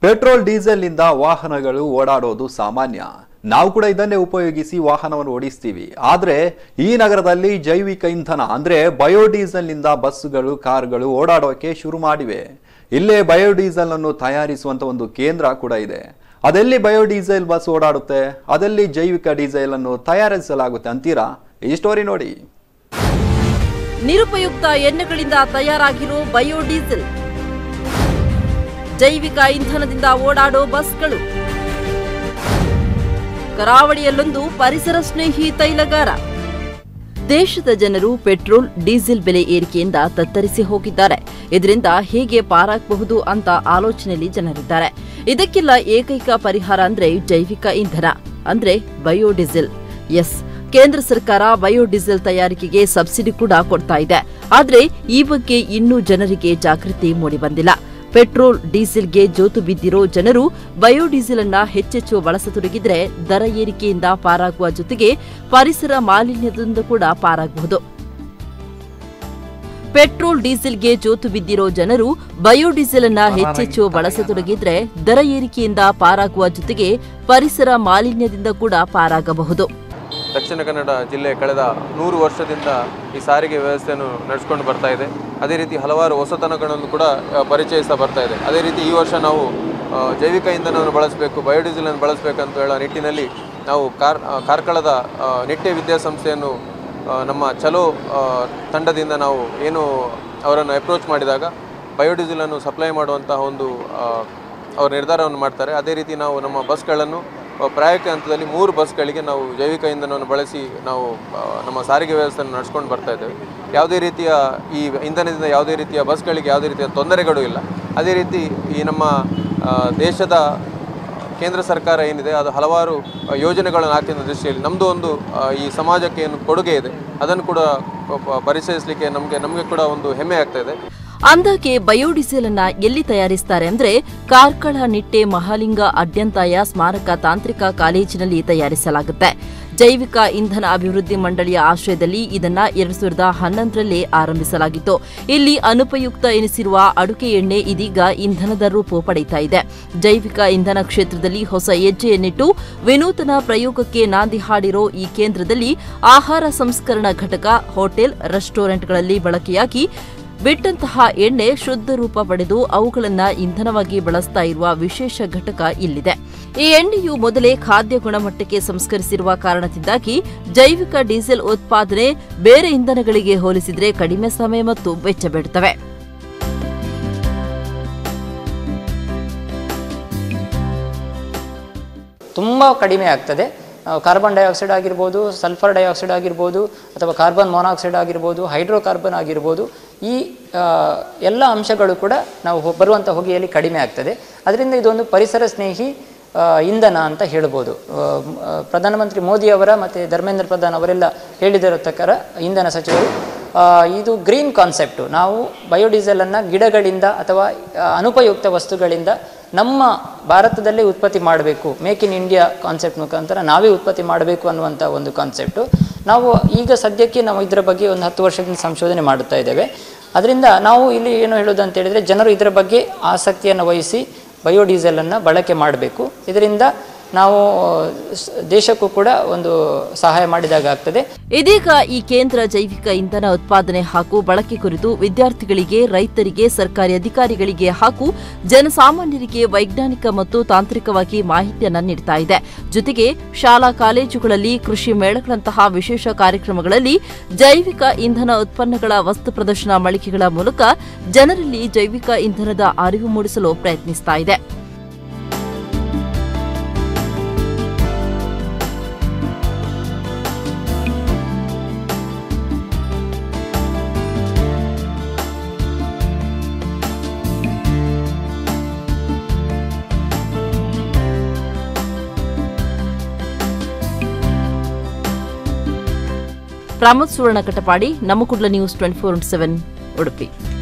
petrol ಡೀಸೆಲ್ನಿಂದ ವಾಹನಗಳು ಓಡಾಡೋದು ಸಾಮಾನ್ಯ ನಾವು ಕೂಡ ಇದನ್ನೇ ಉಪಯೋಗಿಸಿ ವಾಹನವನ್ನು ಓಡಿಸ್ತೀವಿ ಆದರೆ ಈ ನಗರದಲ್ಲಿ ಜೈವಿಕ ಇಂಧನ ಅಂದ್ರೆ ಬಯೋಡೀಸೆಲ್ನಿಂದ ಬಸ್ಸುಗಳು ಕಾರ್ಗಳು ಓಡಾಡೋಕೆ ಶುರು ಮಾಡಿವೆ ಇಲ್ಲೇ ಬಯೋಡೀಸೆಲ್ ಅನ್ನು ತಯಾರಿಸುವಂತ ಒಂದು ಕೇಂದ್ರ ಕೂಡ ಇದೆ ಅದೆಲ್ಲಿ ಬಯೋಡೀಸೆಲ್ ಬಸ್ ಓಡಾಡುತ್ತೆ ಅದೆಲ್ಲಿ ಜೈವಿಕ ಡೀಸೆಲ್ ಅನ್ನು ತಯಾರಿಸಲಾಗುತ್ತೆ ಅಂತೀರಾ ಈ ಸ್ಟೋರಿ ನೋಡಿ ನಿರುಪಯುಕ್ತ ಎಣ್ಣೆಗಳಿಂದ ತಯಾರಾಗಿರೋ ಬಯೋಡೀಸೆಲ್ ಜೈವಿಕ ಇಂಧನದಿಂದ ಓಡಾಡೋ ಬಸ್ಗಳು ಕರಾವಳಿಯಲ್ಲೊಂದು ಪರಿಸರ ಸ್ನೇಹಿ ತೈಲಗಾರ ದೇಶದ ಜನರು ಪೆಟ್ರೋಲ್ ಡೀಸೆಲ್ ಬೆಲೆ ಏರಿಕೆಯಿಂದ ತತ್ತರಿಸಿ ಹೋಗಿದ್ದಾರೆ ಇದರಿಂದ ಹೇಗೆ ಪಾರಾಗಬಹುದು ಅಂತ ಆಲೋಚನೆಯಲ್ಲಿ ಜನರಿದ್ದಾರೆ ಇದಕ್ಕೆಲ್ಲ ಏಕೈಕ ಪರಿಹಾರ ಅಂದ್ರೆ ಜೈವಿಕ ಇಂಧನ ಅಂದ್ರೆ ಬಯೋಡೀಸೆಲ್ ಎಸ್ ಕೇಂದ್ರ ಸರ್ಕಾರ ಬಯೋಡೀಸೆಲ್ ತಯಾರಿಕೆಗೆ ಸಬ್ಸಿಡಿ ಕೂಡ ಕೊಡ್ತಾ ಇದೆ ಆದ್ರೆ ಈ ಬಗ್ಗೆ ಇನ್ನೂ ಜನರಿಗೆ ಜಾಗೃತಿ ಮೂಡಿಬಂದಿಲ್ಲ ಪೆಟ್ರೋಲ್ ಡೀಸೆಲ್ಗೆ ಜೋತು ಬಿದ್ದಿರೋ ಜನರು ಬಯೋಡೀಸೆಲ್ ಅನ್ನ ಹೆಚ್ಚೆಚ್ಚು ಬಳಸತೊಡಗಿದ್ರೆ ದರ ಏರಿಕೆಯಿಂದ ಪಾರಾಗುವ ಜೊತೆಗೆ ಪರಿಸರ ಮಾಲಿನ್ಯದಿಂದ ಕೂಡ ಪಾರಾಗಬಹುದು ಪೆಟ್ರೋಲ್ ಡೀಸೆಲ್ಗೆ ಜೋತು ಬಿದ್ದಿರೋ ಜನರು ಬಯೋಡೀಸೆಲ್ ಅನ್ನ ಹೆಚ್ಚೆಚ್ಚು ಬಳಸತೊಡಗಿದ್ರೆ ದರ ಏರಿಕೆಯಿಂದ ಪಾರಾಗುವ ಜೊತೆಗೆ ಪರಿಸರ ಮಾಲಿನ್ಯದಿಂದ ಕೂಡ ಪಾರಾಗಬಹುದು ದಕ್ಷಿಣ ಕನ್ನಡ ಜಿಲ್ಲೆ ಕಳೆದ ನೂರು ವರ್ಷದಿಂದ ಈ ಸಾರಿಗೆ ವ್ಯವಸ್ಥೆಯನ್ನು ನಡೆಸ್ಕೊಂಡು ಬರ್ತಾ ಇದೆ ಅದೇ ರೀತಿ ಹಲವಾರು ಹೊಸತನಗಳನ್ನು ಕೂಡ ಆ, ಪರಿಚಯಿಸ್ತಾ ಬರ್ತಾ ಇದೆ ಅದೇ ರೀತಿ ಈ ವರ್ಷ ನಾವು ಆ, ಜೈವಿಕ ಇಂಧನವನ್ನು ಬಳಸಬೇಕು ಬಯೋಡೀಸೆಲನ್ನು ಬಳಸಬೇಕಂತ ಹೇಳೋ ನಿಟ್ಟಿನಲ್ಲಿ ನಾವು ಕಾರ್ ಆ, ಕಾರ್ಕಳದ ಆ, ನಿಟ್ಟೆ ವಿದ್ಯಾಸಂಸ್ಥೆಯನ್ನು ಆ, ನಮ್ಮ ಚಲೋ ಆ, ತಂಡದಿಂದ ನಾವು ಏನು ಅವರನ್ನು ಅಪ್ರೋಚ್ ಮಾಡಿದಾಗ ಬಯೋಡೀಸೆಲನ್ನು ಸಪ್ಲೈ ಮಾಡುವಂತಹ ಒಂದು ಆ, ಅವರು ನಿರ್ಧಾರವನ್ನು ಮಾಡ್ತಾರೆ ಅದೇ ರೀತಿ ನಾವು ನಮ್ಮ ಬಸ್ಗಳನ್ನು ಆ, ಪ್ರಾಯೋಗಿಕ ಹಂತದಲ್ಲಿ ಮೂರು ಬಸ್ಗಳಿಗೆ ನಾವು ಜೈವಿಕ ಇಂಧನವನ್ನು ಬಳಸಿ ನಾವು ಆ, ನಮ್ಮ ಸಾರಿಗೆ ವ್ಯವಸ್ಥೆಯನ್ನು ನಡೆಸ್ಕೊಂಡು ಬರ್ತಾ ಇದ್ದೇವೆ ಯಾವುದೇ ರೀತಿಯ ಈ ಇಂಧನದಿಂದ ಯಾವುದೇ ರೀತಿಯ ಬಸ್ಗಳಿಗೆ ಯಾವುದೇ ರೀತಿಯ ತೊಂದರೆಗಳು ಇಲ್ಲ ಅದೇ ರೀತಿ ಈ ನಮ್ಮ ಆ, ದೇಶದ ಕೇಂದ್ರ ಸರ್ಕಾರ ಏನಿದೆ ಅದು ಹಲವಾರು ಆ, ಯೋಜನೆಗಳನ್ನು ಹಾಕಿದ ದೃಷ್ಟಿಯಲ್ಲಿ ನಮ್ಮದು ಒಂದು ಆ, ಈ ಸಮಾಜಕ್ಕೆ ಏನು ಕೊಡುಗೆ ಇದೆ ಅದನ್ನು ಕೂಡ ಪ- ಪ- ಪರಿಚಯಿಸಲಿಕ್ಕೆ ನಮಗೆ ನಮಗೆ ಕೂಡ ಒಂದು ಹೆಮ್ಮೆ ಆಗ್ತಾ ಇದೆ ಅಂದಾಗೆ ಬಯೋಡೀಸೆಲ್ ಅನ್ನ ಎಲ್ಲಿ ತಯಾರಿಸ್ತಾರೆ ಅಂದ್ರೆ ಕಾರ್ಕಳ ನಿಟ್ಟೆ ಮಹಾಲಿಂಗ ಅಡ್ಯಂತಾಯ ಸ್ಮಾರಕ ತಾಂತ್ರಿಕ ಕಾಲೇಜಿನಲ್ಲಿ ತಯಾರಿಸಲಾಗುತ್ತೆ ಜೈವಿಕ ಇಂಧನ ಅಭಿವೃದ್ಧಿ ಮಂಡಳಿಯ ಆಶ್ರಯದಲ್ಲಿ ಇದನ್ನ ಎರಡ್ ಸಾವಿರದ ಹನ್ನೊಂದರಲ್ಲೇ ಆರಂಭಿಸಲಾಗಿತ್ತು ಇಲ್ಲಿ ಅನುಪಯುಕ್ತ ಎನಿಸಿರುವ ಅಡುಗೆ ಎಣ್ಣೆ ಇದೀಗ ಇಂಧನದ ರೂಪ ಪಡೆಯುತ್ತಾ ಇದೆ ಜೈವಿಕ ಇಂಧನ ಕ್ಷೇತ್ರದಲ್ಲಿ ಹೊಸ ಹೆಜ್ಜೆಯನ್ನಿಟ್ಟು ವಿನೂತನ ಪ್ರಯೋಗಕ್ಕೆ ನಾಂದಿ ಹಾಡಿರೋ ಈ ಕೇಂದ್ರದಲ್ಲಿ ಆಹಾರ ಸಂಸ್ಕರಣಾ ಘಟಕ ಹೋಟೆಲ್ ರೆಸ್ಟೋರೆಂಟ್ಗಳಲ್ಲಿ ಬಳಕೆಯಾಗಿ ಬಿಟ್ಟಂತಹ ಎಣ್ಣೆ ಶುದ್ಧ ರೂಪ ಪಡೆದು ಅವುಗಳನ್ನ ಇಂಧನವಾಗಿ ಬಳಸ್ತಾ ಇರುವ ವಿಶೇಷ ಘಟಕ ಇಲ್ಲಿದೆ ಈ ಎಣ್ಣೆಯು ಮೊದಲೇ ಖಾದ್ಯ ಗುಣಮಟ್ಟಕ್ಕೆ ಸಂಸ್ಕರಿಸಿರುವ ಕಾರಣದಿಂದಾಗಿ ಜೈವಿಕ ಡೀಸೆಲ್ ಉತ್ಪಾದನೆ ಬೇರೆ ಇಂಧನಗಳಿಗೆ ಹೋಲಿಸಿದರೆ ಕಡಿಮೆ ಸಮಯ ಮತ್ತು ವೆಚ್ಚ ಬೀಳುತ್ತವೆ ತುಂಬ ಕಡಿಮೆ ಆಗ್ತದೆ ಆ, ಕಾರ್ಬನ್ ಡೈಆಕ್ಸೈಡ್ ಆಗಿರ್ಬೋದು ಸಲ್ಫರ್ ಡೈಆಕ್ಸೈಡ್ ಆಗಿರ್ಬೋದು ಅಥವಾ ಕಾರ್ಬನ್ ಮೊನಾಕ್ಸೈಡ್ ಆಗಿರ್ಬೋದು ಹೈಡ್ರೋಕಾರ್ಬನ್ ಆಗಿರ್ಬೋದು ಈ ಆ, ಎಲ್ಲ ಅಂಶಗಳು ಕೂಡ ನಾವು ಹೊ- ಬರುವಂಥ ಹೊಗೆಯಲ್ಲಿ ಕಡಿಮೆ ಆಗ್ತದೆ ಅದರಿಂದ ಇದೊಂದು ಪರಿಸರ ಸ್ನೇಹಿ ಆ, ಇಂಧನ ಅಂತ ಹೇಳ್ಬೋದು ಆ, ಮ್, ಆ, ಪ್ರಧಾನಮಂತ್ರಿ ಮೋದಿಯವರ ಮತ್ತು ಧರ್ಮೇಂದ್ರ ಪ್ರಧಾನ್ ಅವರೆಲ್ಲ ಹೇಳಿದರ ಪ್ರಕಾರ ಇಂಧನ ಸಚಿವರು ಆ, ಇದು ಗ್ರೀನ್ ಕಾನ್ಸೆಪ್ಟು ನಾವು ಬಯೋಡೀಸೆಲನ್ನು ಗಿಡಗಳಿಂದ ಅಥವಾ ಆ, ಅನುಪಯುಕ್ತ ವಸ್ತುಗಳಿಂದ ನಮ್ಮ ಭಾರತದಲ್ಲೇ ಉತ್ಪತ್ತಿ ಮಾಡಬೇಕು ಮೇಕ್ ಇನ್ ಇಂಡಿಯಾ ಕಾನ್ಸೆಪ್ಟ್ ಮುಖಾಂತರ ನಾವೇ ಉತ್ಪತ್ತಿ ಮಾಡಬೇಕು ಅನ್ನುವಂಥ ಒಂದು ಕಾನ್ಸೆಪ್ಟು ನಾವು ಈಗ ಸದ್ಯಕ್ಕೆ ನಾವು ಇದರ ಬಗ್ಗೆ ಒಂದು ಹತ್ತು ವರ್ಷದಿಂದ ಸಂಶೋಧನೆ ಮಾಡುತ್ತಾ ಇದ್ದೇವೆ ಅದರಿಂದ ನಾವು ಇಲ್ಲಿ ಏನು ಹೇಳೋದು ಅಂತ ಹೇಳಿದರೆ ಜನರು ಇದರ ಬಗ್ಗೆ ಆಸಕ್ತಿಯನ್ನು ವಹಿಸಿ ಬಯೋಡೀಸೆಲನ್ನು ಬಳಕೆ ಮಾಡಬೇಕು ಇದರಿಂದ ನಾವು ಸ್- ದೇಶಕ್ಕೂ ಕೂಡ ಒಂದು ಸಹಾಯ ಮಾಡಿದಾಗ ಆಗ್ತದೆ ಇದೀಗ ಈ ಕೇಂದ್ರ ಜೈವಿಕ ಇಂಧನ ಉತ್ಪಾದನೆ ಹಾಗೂ ಬಳಕೆ ಕುರಿತು ವಿದ್ಯಾರ್ಥಿಗಳಿಗೆ ರೈತರಿಗೆ ಸರ್ಕಾರಿ ಅಧಿಕಾರಿಗಳಿಗೆ ಹಾಗೂ ಜನಸಾಮಾನ್ಯರಿಗೆ ವೈಜ್ಞಾನಿಕ ಮತ್ತು ತಾಂತ್ರಿಕವಾಗಿ ಮಾಹಿತಿಯನ್ನ ನೀಡ್ತಾ ಇದೆ ಜೊತೆಗೆ ಶಾಲಾ ಕಾಲೇಜುಗಳಲ್ಲಿ ಕೃಷಿ ಮೇಳಗಳಂತಹ ವಿಶೇಷ ಕಾರ್ಯಕ್ರಮಗಳಲ್ಲಿ ಜೈವಿಕ ಇಂಧನ ಉತ್ಪನ್ನಗಳ ವಸ್ತು ಪ್ರದರ್ಶನ ಮಳಿಗೆಗಳ ಮೂಲಕ ಜನರಲ್ಲಿ ಜೈವಿಕ ಇಂಧನದ ಅರಿವು ಮೂಡಿಸಲು ಪ್ರಯತ್ನಿಸ್ತಾ ಇದೆ Pramod Suvarna Katapadi Namma Kudla news twenty four seven Udupi